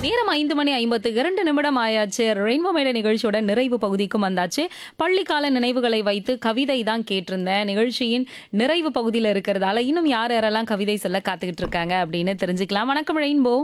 நேரம் ஐந்து மணி ஐம்பத்து இரண்டு நிமிடம் ஆயாச்சு ரெயின்போ மேடை நிகழ்ச்சியோட நிறைவு பகுதிக்கும் வந்தாச்சு பள்ளிக்கால நினைவுகளை வைத்து கவிதை தான் கேட்டிருந்தேன் நிகழ்ச்சியின் நிறைவு பகுதியில் இருக்கிறதால இன்னும் யார் யாரெல்லாம் கவிதை சொல்ல காத்துக்கிட்டு இருக்காங்க அப்படின்னு தெரிஞ்சுக்கலாம் வணக்கம் ரெயின்போ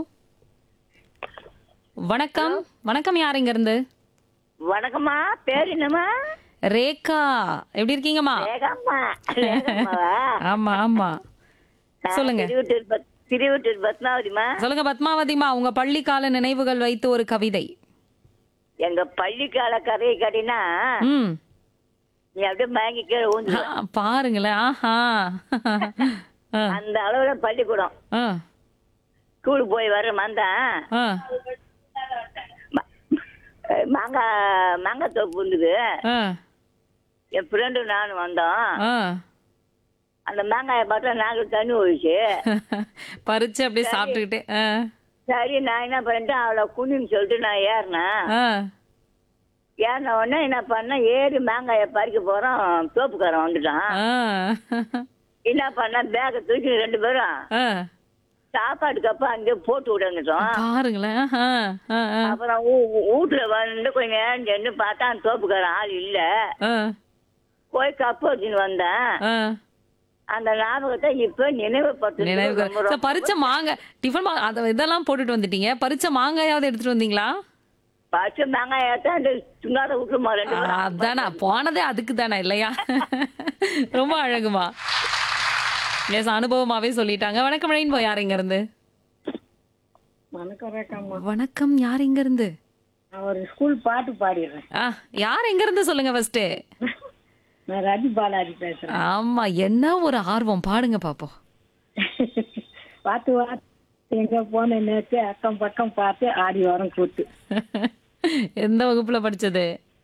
வணக்கம் வணக்கம் யார் இங்க இருந்து வணக்கம்மா பேர் என்னம்மா ரேகா எப்படி இருக்கீங்கம்மா ரேகாம்மா ரேகாம்மாவா ஆமா ஆமா சொல்லுங்க திருவட்டூர் பத் திருவட்டூர் பத்மாவதிமா சொல்லுங்க பத்மாவதிமா உங்க பள்ளிக்கால நினைவுகள் வைத்து ஒரு கவிதை எங்க பள்ளிக்கால கதையை கேட்டீங்கன்னா ம் நீ அப்படியே மயங்கி கீழே ஊந்து ஆ, பாருங்களேன் ஆஹா ஆ, அந்த அளவுல பள்ளிக்கூடம் ஆ, ஸ்கூலுக்கு போய் வர வந்தேன் ஆ, ம- மாங்காய் மாங்காய் தோப்பு இருந்தது ஆ, என் ஃப்ரெண்டு நானும் வந்தோம் ஆ. அந்த மாங்காயை பார்த்தா நாங்கள் தண்ணி ஒழிச்சு பறிச்சு அப்படியே சாப்பிட்டுக்கிட்டே ஆ, சரி நான் என்ன பண்ணிட்டேன் அவளை குனின்னு சொல்லிட்டு நான் ஏறினேன் ஆ, ஏறின உடனே என்ன பண்ணேன் ஏறி மாங்காயை பறிக்க போறோம் தோப்புக்காரன் வந்துட்டான் ஆ, என்ன பண்ண பேக்கை தூக்கி ரெண்டு பேரும் ஆ. சாப்பாடு கப்ப அங்கே போட்டு விடந்துட்டோம் பாருங்களேன் ஆ, ஆ, ஆ, அப்புறம் ஊ- ஊ- வீட்டுல வந்து கொஞ்ச நேரம் சென்று பார்த்தா அந்த தோப்புக்காரன் ஆள் இல்ல ஆ, போய் கப்பு வச்சுன்னு வந்தேன் ஆ. அந்த ஞாபகத்தை இப்ப நினைவுபடுத்து நினைவுகள் சார், பறிச்ச மாங்காய் டிஃபன் மா- அத இதெல்லாம் போட்டுட்டு வந்துட்டீங்க பறிச்ச மாங்காயாவது எடுத்துட்டு வந்தீங்களா பச்சை மாங்காயத்தான் அந்த சுங்காத விட்டுருமா ரெண்டு ஆ, பேரும் அதானா போனதே அதுக்கு தானே இல்லையா ரொம்ப அழகுமா எஸ் அனுபவமாவே சொல்லிட்டாங்க வணக்கம் ரெயின்போ யார் இங்க இருந்து வணக்கம் ரேக்காம்மா வணக்கம் யார் இங்க இருந்து நான் ஒரு ஸ்கூல் பாட்டு பாடிடுறேன் ஆ யார் எங்க இருந்து சொல்லுங்க ஃபர்ஸ்ட் நான் ரவி பாலாஜி பேசுறேன் ஆமா என்ன ஒரு ஆர்வம் பாடுங்க பாப்போம் பார்த்து பார்த்து எங்க போன நேற்று அக்கம் பக்கம் பார்த்து ஆடி வரம் கூத்து எந்த வகுப்புல படிச்சது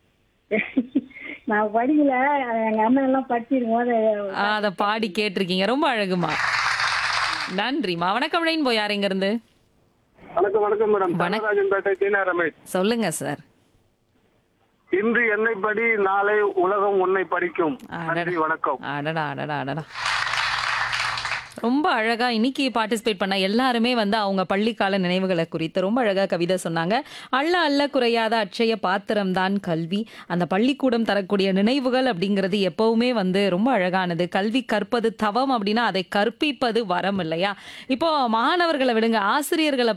நான் படிக்கல எங்க அண்ணன் எல்லாம் படிச்சிருக்கும் போது ஆ, அத பாடி கேட்டிருக்கீங்க ரொம்ப அழகுமா நன்றிமா வணக்கம் ரெயின்போ யார் இங்க இருந்து வணக்கம் வணக்கம் மேடம் தனராஜன் பேட்டை தீனா ரமேஷ் சொல்லுங்க சார் இன்று என்னை படி நாளை உலகம் உன்னை படிக்கும் அடடா. நன்றி வணக்கம் அடடா அடடா அடடா ரொம்ப அழகா இன்னைக்கு பார்ட்டிசிபேட் பண்ண எல்லாருமே வந்து அவங்க பள்ளிக்கால நினைவுகளை குறித்து ரொம்ப அழகா கவிதை சொன்னாங்க அள்ள அள்ள குறையாத அட்சய பாத்திரம் தான் கல்வி அந்த பள்ளிக்கூடம் தரக்கூடிய நினைவுகள் அப்படிங்கிறது எப்பவுமே வந்து ரொம்ப அழகானது கல்வி கற்பது தவம் அப்படின்னா அதை கற்பிப்பது வரம் இல்லையா இப்போ மாணவர்களை விடுங்க ஆசிரியர்களை